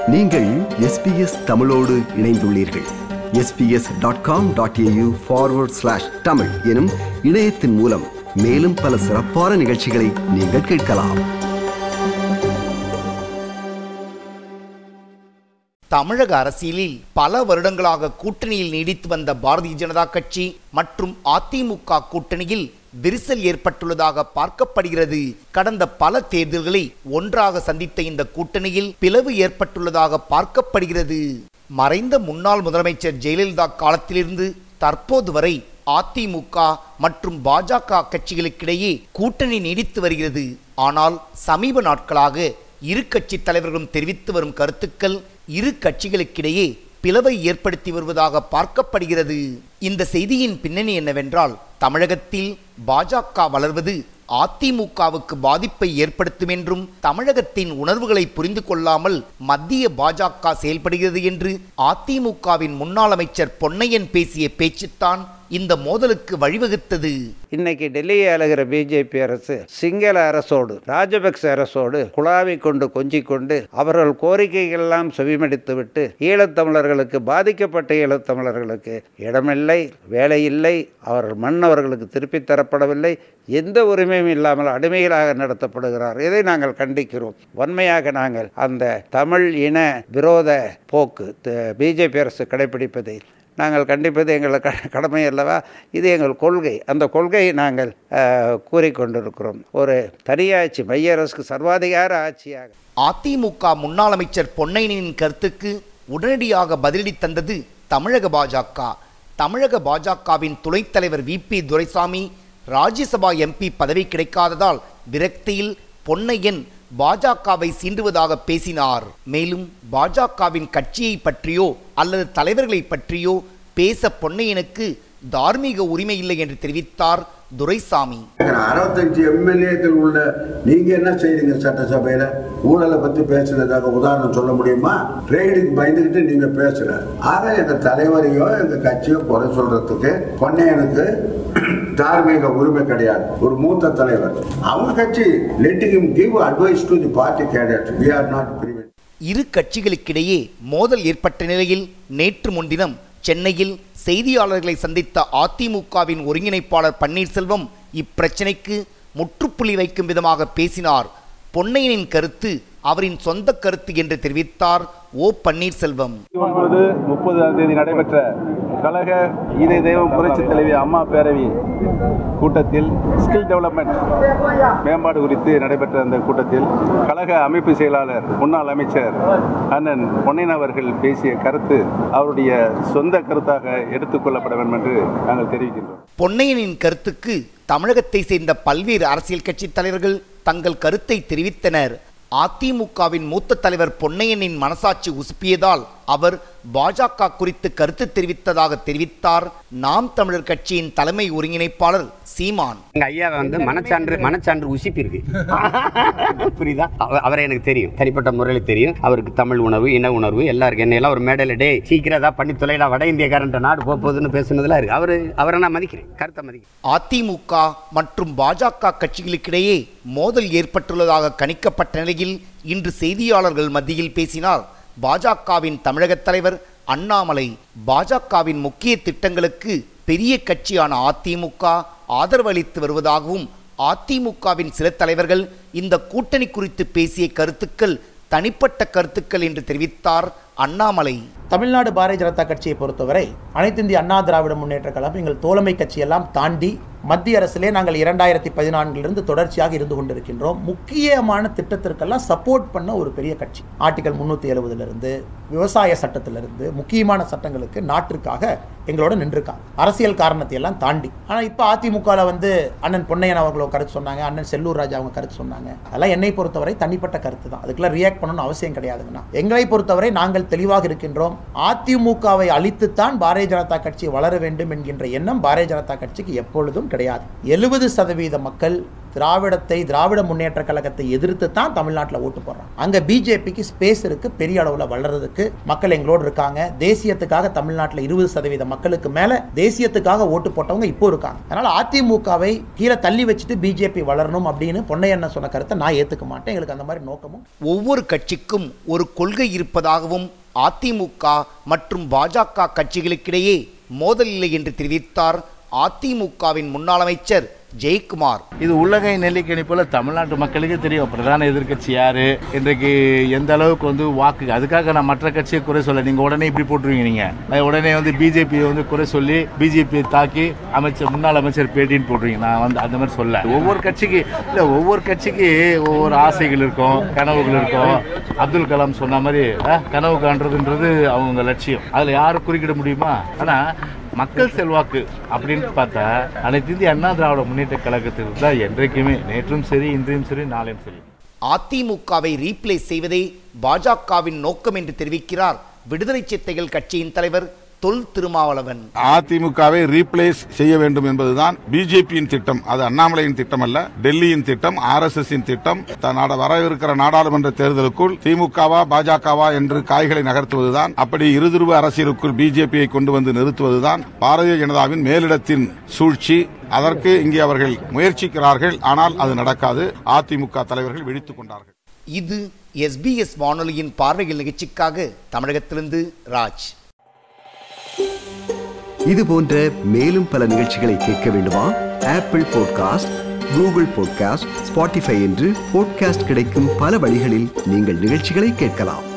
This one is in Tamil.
நீங்கள் எஸ்பிஎஸ் தமிழோடு இணைந்துள்ளீர்கள் SBS dot com dot A U forward slash Tamil எனும் இணையத்தின் மூலம் மேலும் பல சிறப்பான நிகழ்ச்சிகளை நீங்கள் கேட்கலாம் தமிழக அரசியலில் பல வருடங்களாக கூட்டணியில் நீடித்து வந்த பாரதிய ஜனதா கட்சி மற்றும் அதிமுக கூட்டணியில் விரிசல் ஏற்பட்டுள்ளதாக பார்க்கப்படுகிறது கடந்த பல தேர்தல்களை ஒன்றாக சந்தித்த இந்த கூட்டணியில் பிளவு ஏற்பட்டுள்ளதாக பார்க்கப்படுகிறது மறைந்த முன்னாள் முதலமைச்சர் ஜெயலலிதா காலத்திலிருந்து தற்போது வரை அதிமுக மற்றும் பாஜக கட்சிகளுக்கிடையே கூட்டணி நீடித்து வருகிறது ஆனால் சமீப நாட்களாக இரு கட்சி தலைவர்களும் தெரிவித்து வரும் கருத்துக்கள் இரு கட்சிகளுக்கிடையே பிளவை ஏற்படுத்தி வருவதாக பார்க்கப்படுகிறது இந்த செய்தியின் பின்னணி என்னவென்றால் தமிழகத்தில் பாஜக வளர்வது அதிமுகவுக்கு பாதிப்பை ஏற்படுத்தும் என்றும் தமிழகத்தின் உணர்வுகளை புரிந்து கொள்ளாமல் மத்திய பாஜக செயல்படுகிறது என்று அதிமுகவின் முன்னாள் அமைச்சர் பொன்னையன் பேசிய பேச்சுத்தான் இந்த மோதலுக்கு வழிவகுத்தது இன்னைக்கு டெல்லியை அழுகிற பிஜேபி அரசு சிங்கள அரசோடு ராஜபக்ச அரசோடு குழாவிக் கொண்டு கொஞ்சிக் கொண்டு அவர்கள் கோரிக்கைகள் எல்லாம் செவிமடித்து விட்டு ஈழத்தமிழர்களுக்கு பாதிக்கப்பட்ட ஈழத்தமிழர்களுக்கு இடமில்லை வேலையில்லை அவர்கள் மண் அவர்களுக்கு திருப்பித் தரப்படவில்லை எந்த உரிமையும் இல்லாமல் அடிமைகளாக நடத்தப்படுகிறார் இதை நாங்கள் கண்டிக்கிறோம் வன்மையாக நாங்கள் அந்த தமிழ் இன விரோத போக்கு பிஜேபி அரசு கடைபிடிப்பதை நாங்கள் கண்டிப்பது எங்கள் க கடமை அல்லவா இது எங்கள் கொள்கை அந்த கொள்கையை நாங்கள் அஹ், கூறிக்கொண்டிருக்கிறோம் ஒரு தனியாட்சி மைய அரசுக்கு சர்வாதிகார ஆட்சியாக அதிமுக முன்னாள் அமைச்சர் பொன்னையனின் கருத்துக்கு உடனடியாக பதிலடி தந்தது தமிழக பாஜக தமிழக பாஜகவின் துணைத் தலைவர் V P Duraisamy Rajya Sabha MP பதவி கிடைக்காததால் விரக்தியில் பொன்னையன் பாஜகவை சீண்டுவதாக பேசினார் மேலும் பாஜகவின் கட்சியை பற்றியோ அல்லது தலைவர்களை பற்றியோ பேச பொன்னையனுக்கு தார்மீக உரிமை இல்லை என்று தெரிவித்தார் துரைசாமி அறுபத்தஞ்சு எம்எல்ஏக்கள் உள்ள நீங்க என்ன செய்றீங்க சட்டசபையில ஊழலை பத்தி பேசுனதாக உதாரணம் சொல்ல முடியுமா ரெய்டுக்கு பயந்துகிட்டு நீங்க பேசல ஆக எங்க தலைவரையோ எங்க கட்சியோ குறை சொல்றதுக்கு பொன்னையனுக்கு தார்மீக உரிமை கிடையாது ஒரு மூத்த தலைவர் அவங்க கட்சி letting him give advice to the party cadets we are not private இரு கட்சிகளுக்கிடையே மோதல் ஏற்பட்ட நிலையில் நேற்று முன்தினம் சென்னையில் செய்தியாளர்களை சந்தித்த அதிமுகவின் ஒருங்கிணைப்பாளர் பன்னீர்செல்வம் இப்பிரச்சினைக்கு முற்றுப்புள்ளி வைக்கும் விதமாக பேசினார் பொன்னையனின் கருத்து அவரின் சொந்த கருத்து என்று தெரிவித்தார் ஓ பன்னீர்செல்வம் ஒன்பது முப்பதாம் தேதி நடைபெற்ற கழக இதய தெய்வம் புரட்சி தலைவி அம்மா பேரவை கூட்டத்தில் ஸ்கில் டெவலப்மெண்ட் மேம்பாடு குறித்து நடைபெற்ற அந்த கூட்டத்தில் கழக அமைப்பு செயலாளர் முன்னாள் அமைச்சர் அண்ணன் பொன்னையன் அவர்கள் பேசிய கருத்து அவருடைய சொந்த கருத்தாக எடுத்துக்கொள்ளப்பட வேண்டும் என்று நாங்கள் தெரிவிக்கின்றோம் பொன்னையனின் கருத்துக்கு தமிழகத்தை சேர்ந்த பல்வேறு அரசியல் கட்சி தலைவர்கள் தங்கள் கருத்தை தெரிவித்தனர் அதிமுகவின் மூத்த தலைவர் பொன்னையனின் மனசாட்சி உசுப்பியதால் அவர் பாஜக குறித்து கருத்து தெரிவித்ததாக தெரிவித்தார் நாம் தமிழர் கட்சியின் தலைமை ஒருங்கிணைப்பாளர் சீமான் எங்க ஐயா வந்து மனச்சான்று மனச்சான்று உசிப்பு இருக்கு புரியுதா அவ- அவரை எனக்கு தெரியும் தனிப்பட்ட முறையில் தெரியும் அவருக்கு தமிழ் உணர்வு இன உணர்வு எல்லாருக்கும் என்னையெல்லாம் ஒரு மேடையில் டே சீக்கிரம் ஏதாவது பண்ணி தொலைடா வட இந்தியக்காரன் நாடு போக போகுதுன்னு பேசுனதுலாம் இருக்கு அவரு அவரை நான் மதிக்கிறேன் கருத்தை மதிக்கிறேன் அதிமுக மற்றும் பாஜக கட்சிகளுக்கிடையே மோதல் ஏற்பட்டுள்ளதாக கணிக்கப்பட்ட நிலையில் இன்று செய்தியாளர்கள் மத்தியில் பேசினார் பாஜகவின் தமிழக தலைவர் அண்ணாமலை பாஜகவின் முக்கிய திட்டங்களுக்கு பெரிய கட்சியான அதிமுக ஆதரவு அளித்து வருவதாகவும் அதிமுகவின் சில தலைவர்கள் இந்த கூட்டணி குறித்து பேசிய கருத்துக்கள் தனிப்பட்ட கருத்துக்கள் என்று தெரிவித்தார் அண்ணாமலை தமிழ்நாடு பாரதிய ஜனதா கட்சியை பொறுத்தவரை அனைத்து இந்திய அண்ணா திராவிட முன்னேற்ற கழகம் எங்கள் தோழமை கட்சியெல்லாம் தாண்டி மத்திய அரசிலே நாங்கள் இரண்டாயிரத்தி பதினான்கிலிருந்து தொடர்ச்சியாக இருந்து கொண்டிருக்கின்றோம் முக்கியமான திட்டத்திற்கெல்லாம் சப்போர்ட் பண்ண ஒரு பெரிய கட்சி ஆர்டிகல் முன்னூற்றி எழுபதுலேருந்து விவசாய சட்டத்திலிருந்து முக்கியமான சட்டங்களுக்கு நாட்டிற்காக எங்களோட நின்றுருக்காங்க அரசியல் காரணத்தை எல்லாம் தாண்டி ஆனால் இப்போ அதிமுகவில் வந்து அண்ணன் பொன்னையன் அவர்களோ கருத்து சொன்னாங்க அண்ணன் செல்லூர் ராஜா அவங்க கருத்து சொன்னாங்க அதெல்லாம் என்னை பொறுத்தவரை தனிப்பட்ட கருத்து தான் அதுக்கெல்லாம் ரியாக்ட் பண்ணணும்னு அவசியம் கிடையாதுங்கண்ணா எங்களை பொறுத்தவரை நாங்கள் தெளிவாக இருக்கின்றோம் அதிமுகவை அழித்துத்தான் பாரதிய ஜனதா கட்சி வளர வேண்டும் என்கின்ற எண்ணம் பாரதிய ஜனதா கட்சிக்கு எப்பொழுதும் கிடையாது எழுபது சதவீத மக்கள் திராவிடத்தை திராவிட முன்னேற்ற கழகத்தை எதிர்த்து தான் தமிழ்நாட்டில் ஓட்டு போடுறாங்க அங்க பிஜேபிக்கு ஸ்பேஸ் இருக்கு பெரிய அளவுல வளர்றதுக்கு மக்கள் எங்களோடு இருக்காங்க தேசியத்துக்காக தமிழ்நாட்டில் இருபது சதவீத மக்களுக்கு மேல தேசியத்துக்காக ஓட்டு போட்டவங்க இப்போ இருக்காங்க அதனால அதிமுகவை கீழே தள்ளி வச்சுட்டு பிஜேபி வளரணும் அப்படின்னு பொன்னையண்ணன் சொன்ன கருத்தை நான் ஏத்துக்க மாட்டேன் எங்களுக்கு அந்த மாதிரி நோக்கமும் ஒவ்வொரு கட்சிக்கும் ஒரு கொள்கை இருப்பதாகவும் அதிமுக மற்றும் பாஜக கட்சிகளுக்கிடையே மோதல் இல்லை என்று தெரிவித்தார் அதிமுகவின் முன்னாள் அமைச்சர் ஜெயக்குமார் இது உள்ளகை நெல்லிக்கணி போல தமிழ்நாட்டு மக்களுக்கு தெரியும் பிரதான எதிர்க்கட்சி யாரு இன்றைக்கு எந்த அளவுக்கு வந்து வாக்கு அதுக்காக நான் மற்ற கட்சியை குறை சொல்ல நீங்க உடனே இப்படி போட்டுருவீங்க நீங்க அது உடனே வந்து பிஜேபி வந்து குறை சொல்லி பிஜேபியை தாக்கி அமைச்சர் முன்னாள் அமைச்சர் பேட்டின்னு போட்டுருவீங்க நான் வந்து அந்த மாதிரி சொல்ல ஒவ்வொரு கட்சிக்கு இல்ல ஒவ்வொரு கட்சிக்கு ஒவ்வொரு ஆசைகள் இருக்கும் கனவுகள் இருக்கும் அப்துல் கலாம் சொன்ன மாதிரி அஹ், கனவு காண்றதுன்றது அவங்க லட்சியம் அதுல யாரும் குறுக்கிட முடியுமா ஆனா மக்கள் செல்வாக்கு அப்படின்னு பார்த்தா அனைத்து இந்திய அண்ணா திராவிட முன்னேற்ற கழகத்திற்கு தான் என்றைக்குமே நேற்றும் சரி இன்றையும் சரி நாளையும் சரி அதிமுகவை ரீப்ளேஸ் செய்வதே பாஜகவின் நோக்கம் என்று தெரிவிக்கிறார் விடுதலை சித்தைகள் கட்சியின் தலைவர் தொல் திருமாவளவன் அதிமுகவை ரீப்ளேஸ் செய்ய வேண்டும் என்பதுதான் பிஜேபியின் திட்டம் அது அண்ணாமலையின் திட்டம் அல்ல டெல்லியின் திட்டம் ஆர் எஸ் எஸ் திட்டம் த- நாட- வரவிருக்கிற நாடாளுமன்ற தேர்தலுக்குள் திமுகவா பாஜகவா என்று காய்களை நகர்த்துவதுதான் அப்படி இருதுருவ அரசியலுக்குள் பிஜேபியை கொண்டு வந்து நிறுத்துவதுதான் பாரதிய ஜனதாவின் மேலிடத்தின் சூழ்ச்சி அதற்கு இங்கே அவர்கள் முயற்சிக்கிறார்கள் ஆனால் அது நடக்காது அதிமுக தலைவர்கள் விழித்துக் கொண்டார்கள் இது எஸ்பிஎஸ் வானொலியின் பார்வைகள் நிகழ்ச்சிக்காக தமிழகத்திலிருந்து ராஜ் இது போன்ற மேலும் பல நிகழ்ச்சிகளை கேட்க வேண்டுமா Apple podcast Google podcast Spotify என்று பாட்காஸ்ட் கிடைக்கும் பல வழிகளில் நீங்கள் நிகழ்ச்சிகளை கேட்கலாம்